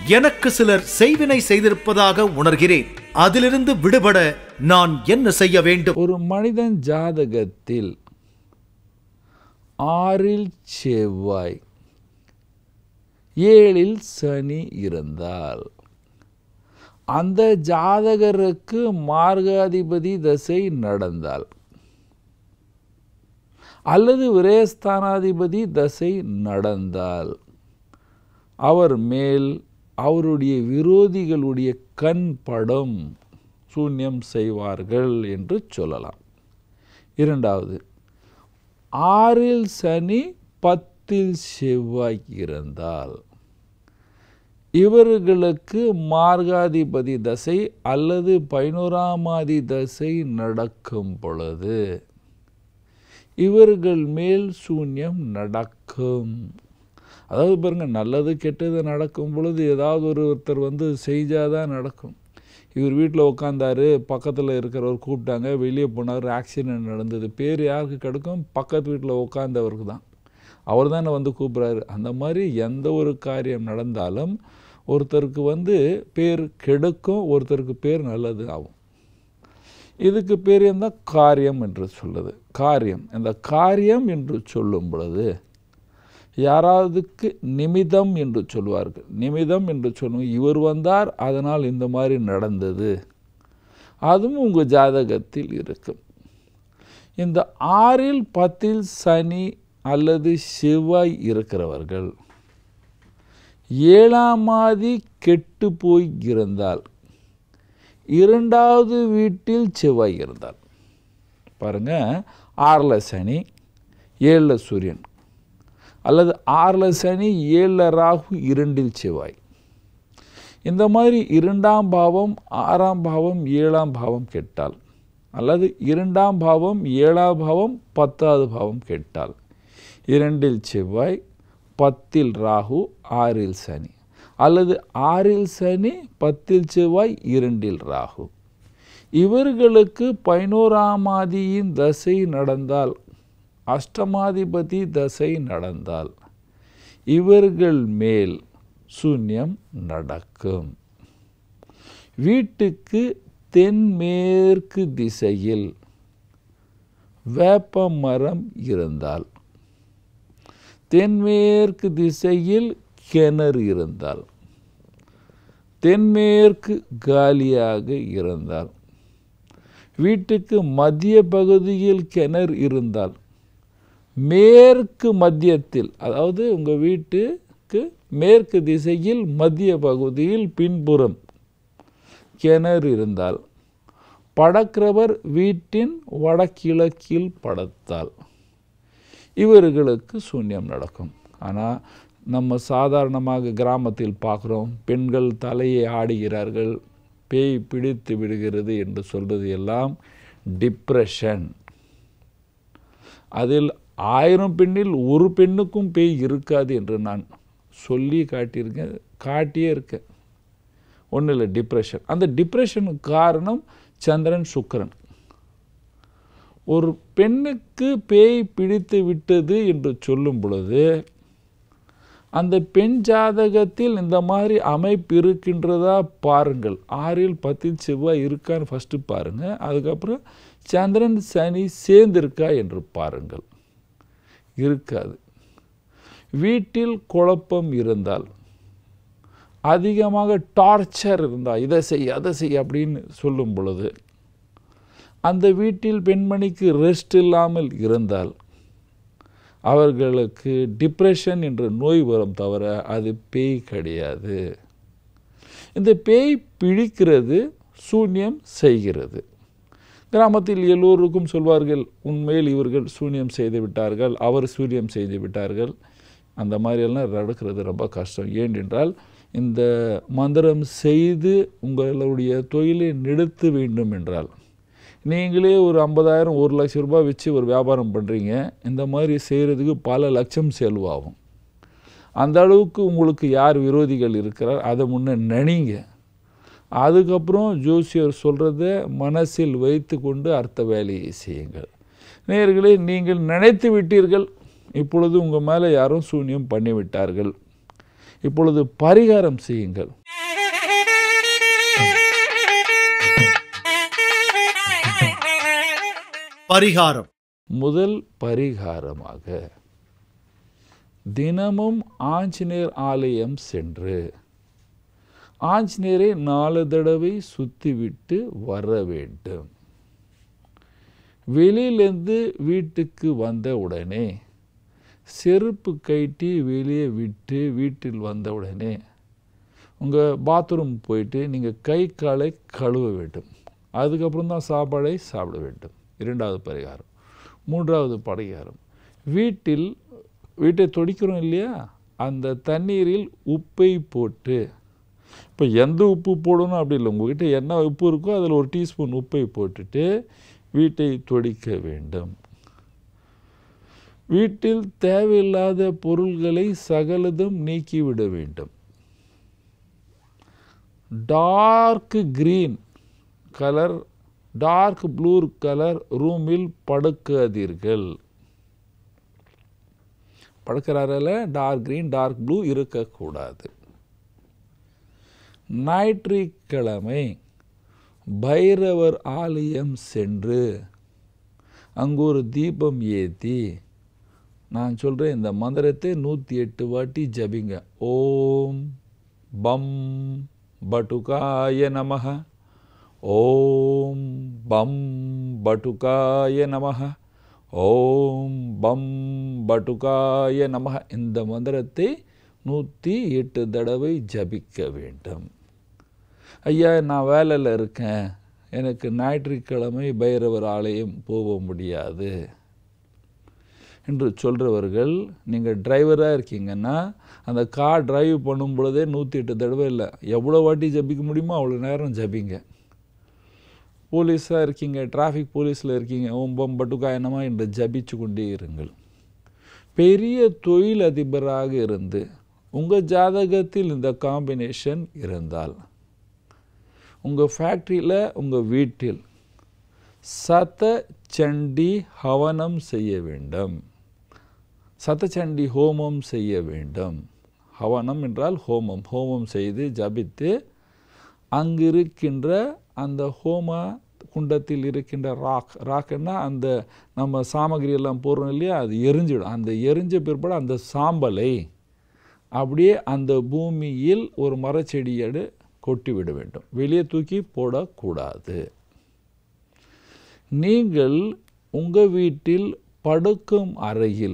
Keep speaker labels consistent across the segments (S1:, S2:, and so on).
S1: எனக்கு சிலர் செய்வினை செய்திருப்பதாக உணர்கிறேன் அதிலிருந்து விடுபட நான் என்ன செய்ய வேண்டும்
S2: ஒரு மனிதன் ஜாதகத்தில் ஆறில் செவ்வாய் ஏழில் சனி இருந்தால் அந்த ஜாதகருக்கு மார்காதிபதி தசை நடந்தால் அல்லது விரயஸ்தானாதிபதி தசை நடந்தால் அவர் மேல் அவருடைய விரோதிகளுடைய கண் படம் சூன்யம் செய்வார்கள் என்று சொல்லலாம் இரண்டாவது ஆறில் சனி பத்தில் செவ்வாய் இருந்தால் இவர்களுக்கு மார்காதிபதி தசை அல்லது பதினோராமாதி தசை நடக்கும் பொழுது இவர்கள் மேல் சூன்யம் நடக்கும் அதாவது பாருங்க நல்லது கெட்டது நடக்கும் பொழுது ஏதாவது ஒரு ஒருத்தர் வந்து செஞ்சாதான் நடக்கும் இவர் வீட்டில் உட்காந்தாரு பக்கத்தில் இருக்கிறவர் கூப்பிட்டாங்க வெளியே போனார் ஆக்சிடென்ட் நடந்தது பேர் யாருக்கு கிடைக்கும் பக்கத்து வீட்டில் உட்காந்தவருக்கு தான் அவர் தானே வந்து கூப்பிட்றாரு அந்த மாதிரி எந்த ஒரு காரியம் நடந்தாலும் ஒருத்தருக்கு வந்து பேர் கெடுக்கும் ஒருத்தருக்கு பேர் நல்லது ஆகும் இதுக்கு பேர் என்ன காரியம் என்று சொல்லுது காரியம் இந்த காரியம் என்று சொல்லும் பொழுது யாராவதுக்கு நிமிதம் என்று சொல்வார்கள் நிமிதம் என்று சொல்லும் இவர் வந்தார் அதனால் இந்த மாதிரி நடந்தது அதுவும் உங்கள் ஜாதகத்தில் இருக்கும் இந்த ஆறில் பத்தில் சனி அல்லது செவ்வாய் இருக்கிறவர்கள் ஏழாம் மாதி கெட்டு போய் இருந்தால் இரண்டாவது வீட்டில் செவ்வாய் இருந்தால் பாருங்க ஆறில் சனி ஏழில் சூரியன் அல்லது ஆறில் சனி ஏழில் ராகு இரண்டில் செவ்வாய் இந்த மாதிரி இரண்டாம் பாவம் ஆறாம் பாவம் ஏழாம் பாவம் கெட்டால் அல்லது இரண்டாம் பாவம் ஏழாம் பாவம் பத்தாவது பாவம் கெட்டால் இரண்டில் செவ்வாய் பத்தில் ராகு ஆறில் சனி அல்லது ஆறில் சனி பத்தில் செவ்வாய் இரண்டில் ராகு இவர்களுக்கு பதினோராமாதியின் தசை நடந்தால் அஷ்டமாதிபதி தசை நடந்தால் இவர்கள் மேல் சூன்யம் நடக்கும் வீட்டுக்கு தென்மேற்கு திசையில் வேப்ப மரம் இருந்தால் தென்மேற்கு திசையில் கிணறு இருந்தால் தென்மேற்கு காலியாக இருந்தால் வீட்டுக்கு மத்திய பகுதியில் கிணறு இருந்தால் மேற்கு மத்தியத்தில் அதாவது உங்கள் வீட்டுக்கு மேற்கு திசையில் மத்திய பகுதியில் பின்புறம் கிணறு இருந்தால் படக்கிறவர் வீட்டின் வடகிழக்கில் படத்தால் இவர்களுக்கு சூன்யம் நடக்கும் ஆனால் நம்ம சாதாரணமாக கிராமத்தில் பார்க்குறோம் பெண்கள் தலையை ஆடுகிறார்கள் பேய் பிடித்து விடுகிறது என்று சொல்வது எல்லாம் டிப்ரெஷன் அதில் ஆயிரம் பெண்ணில் ஒரு பெண்ணுக்கும் பேய் இருக்காது என்று நான் சொல்லி காட்டியிருக்கேன் காட்டியே இருக்கேன் ஒன்றும் இல்லை டிப்ரெஷன் அந்த டிப்ரெஷனுக்கு காரணம் சந்திரன் சுக்கிரன் ஒரு பெண்ணுக்கு பேய் பிடித்து விட்டது என்று சொல்லும் பொழுது அந்த பெண் ஜாதகத்தில் இந்த மாதிரி அமைப்பு இருக்கின்றதா பாருங்கள் ஆறில் பத்தில் செவ்வாய் இருக்கான்னு ஃபஸ்ட்டு பாருங்கள் அதுக்கப்புறம் சந்திரன் சனி சேர்ந்திருக்கா என்று பாருங்கள் இருக்காது வீட்டில் குழப்பம் இருந்தால் அதிகமாக டார்ச்சர் இருந்தால் இதை செய் அதை செய் அப்படின்னு சொல்லும் பொழுது அந்த வீட்டில் பெண்மணிக்கு ரெஸ்ட் இல்லாமல் இருந்தால் அவர்களுக்கு டிப்ரெஷன் என்ற நோய் வரும் தவிர அது பேய் கிடையாது இந்த பேய் பிடிக்கிறது சூன்யம் செய்கிறது கிராமத்தில் எல்லோருக்கும் சொல்வார்கள் உண்மையில் இவர்கள் சூன்யம் செய்து விட்டார்கள் அவர் சூன்யம் செய்து விட்டார்கள் அந்த மாதிரியெல்லாம் நடக்கிறது ரொம்ப கஷ்டம் ஏனென்றால் இந்த மந்திரம் செய்து உங்களுடைய தொழிலை நிறுத்த வேண்டும் என்றால் நீங்களே ஒரு ஐம்பதாயிரம் ஒரு லட்சம் ரூபாய் வச்சு ஒரு வியாபாரம் பண்ணுறீங்க இந்த மாதிரி செய்கிறதுக்கு பல லட்சம் செலவாகும் அந்த அளவுக்கு உங்களுக்கு யார் விரோதிகள் இருக்கிறார் அதை முன்ன நினைங்க அதுக்கப்புறம் ஜோசியர் சொல்கிறத மனசில் வைத்து கொண்டு அர்த்த வேலையை செய்யுங்கள் நேர்களே நீங்கள் நினைத்து விட்டீர்கள் இப்பொழுது உங்கள் மேலே யாரும் சூன்யம் பண்ணிவிட்டார்கள் இப்பொழுது பரிகாரம் செய்யுங்கள்
S1: பரிகாரம்
S2: முதல் பரிகாரமாக தினமும் ஆஞ்சநேயர் ஆலயம் சென்று ஆஞ்சநேயரை நாலு தடவை சுத்திவிட்டு வர வேண்டும் வெளியிலேருந்து வீட்டுக்கு வந்த உடனே செருப்பு கட்டி வெளியே விட்டு வீட்டில் வந்த உடனே உங்கள் பாத்ரூம் போயிட்டு நீங்கள் கை காலை கழுவ வேண்டும் அதுக்கப்புறம் தான் சாப்பாடை சாப்பிட வேண்டும் இரண்டாவது பரிகாரம் மூன்றாவது பரிகாரம் வீட்டில் வீட்டை தொடிக்கிறோம் இல்லையா அந்த தண்ணீரில் உப்பை போட்டு இப்போ எந்த உப்பு போடணும் அப்படி இல்லை உங்கள்கிட்ட என்ன உப்பு இருக்கோ அதில் ஒரு டீஸ்பூன் உப்பை போட்டுட்டு வீட்டை தொடிக்க வேண்டும் வீட்டில் தேவையில்லாத பொருள்களை சகலதும் நீக்கிவிட வேண்டும் dark green colour dark blue colour ரூமில் படுக்காதீர்கள் படுக்கிறாரில் டார்க் கிரீன் டார்க் ப்ளூ இருக்கக்கூடாது ஞாயிற்றுக்கிழமை பைரவர் ஆலயம் சென்று அங்கு ஒரு தீபம் ஏற்றி நான் சொல்கிறேன் இந்த மந்திரத்தை நூற்றி எட்டு வாட்டி ஜபிங்க ஓம் பம் பட்டுகாய நமக ஓம் பம் பட்டுகாய நமக ஓம் பம் பட்டுகாய நமக இந்த மந்திரத்தை நூற்றி எட்டு தடவை ஜபிக்க வேண்டும் ஐயா நான் வேலையில் இருக்கேன் எனக்கு ஞாயிற்றுக்கிழமை பைரவர் ஆலயம் போக முடியாது என்று சொல்கிறவர்கள் நீங்கள் டிரைவராக இருக்கீங்கன்னா அந்த கார் டிரைவ் பண்ணும் பொழுதே நூற்றி எட்டு தடவை இல்லை எவ்வளோ வாட்டி ஜபிக்க முடியுமோ அவ்வளோ நேரம் ஜபிங்க போலீஸாக இருக்கீங்க டிராஃபிக் போலீஸில் இருக்கீங்க ஓம் பம் பட்டுக்காயனமா என்று ஜபிச்சு கொண்டே இருங்கள் பெரிய தொழில் அதிபராக இருந்து உங்கள் ஜாதகத்தில் இந்த காம்பினேஷன் இருந்தால் உங்கள் ஃபேக்ட்ரியில் உங்கள் வீட்டில் சத சண்டி ஹவனம் செய்ய வேண்டும் சதச்சண்டி ஹோமம் செய்ய வேண்டும் ஹவனம் என்றால் ஹோமம் ஹோமம் செய்து ஜபித்து அங்கிருக்கின்ற அந்த ஹோம குண்டத்தில் இருக்கின்ற ராக் ராக்குன்னா அந்த நம்ம சாமகிரி எல்லாம் போடுறோம் இல்லையா அது எரிஞ்சிடும் அந்த எரிஞ்ச பிற்பாடு அந்த சாம்பலை அப்படியே அந்த பூமியில் ஒரு மரச்செடியோடு கொட்டி விட வேண்டும் வெளியே தூக்கி போடக்கூடாது நீங்கள் உங்கள் வீட்டில் படுக்கும் அறையில்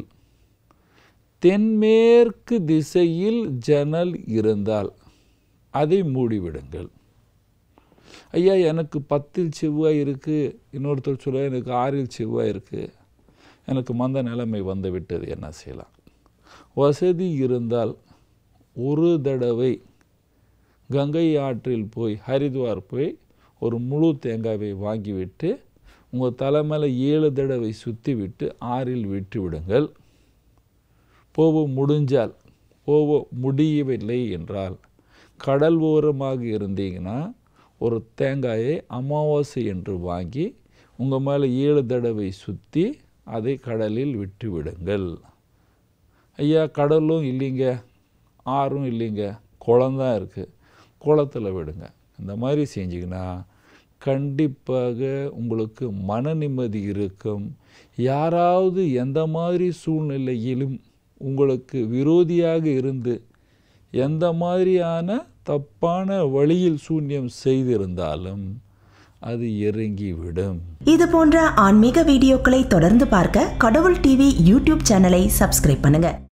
S2: தென்மேற்கு திசையில் ஜன்னல் இருந்தால் அதை மூடிவிடுங்கள் ஐயா எனக்கு பத்தில் செவ்வாய் இருக்குது இன்னொருத்தர் சொல்ல எனக்கு ஆறில் செவ்வாய் இருக்குது எனக்கு மந்த நிலைமை வந்து விட்டது என்ன செய்யலாம் வசதி இருந்தால் ஒரு தடவை கங்கை ஆற்றில் போய் ஹரித்வார் போய் ஒரு முழு தேங்காவை வாங்கிவிட்டு உங்கள் தலை மேலே ஏழு தடவை சுற்றி விட்டு ஆறில் விட்டு விடுங்கள் போக முடிஞ்சால் போக முடியவில்லை என்றால் கடல் ஓரமாக இருந்தீங்கன்னா ஒரு தேங்காயை அமாவாசை என்று வாங்கி உங்கள் மேலே ஏழு தடவை சுற்றி அதை கடலில் விட்டு விடுங்கள் ஐயா கடலும் இல்லைங்க ஆறும் இல்லைங்க குளம்தான் இருக்குது குளத்தில் விடுங்க இந்த மாதிரி செஞ்சிங்கன்னா கண்டிப்பாக உங்களுக்கு மன நிம்மதி இருக்கும் யாராவது எந்த மாதிரி சூழ்நிலையிலும் உங்களுக்கு விரோதியாக இருந்து எந்த மாதிரியான தப்பான வழியில் சூன்யம் செய்திருந்தாலும் அது இறங்கிவிடும்
S3: இது போன்ற ஆன்மீக வீடியோக்களை தொடர்ந்து பார்க்க கடவுள் டிவி யூடியூப் சேனலை சப்ஸ்கிரைப் பண்ணுங்க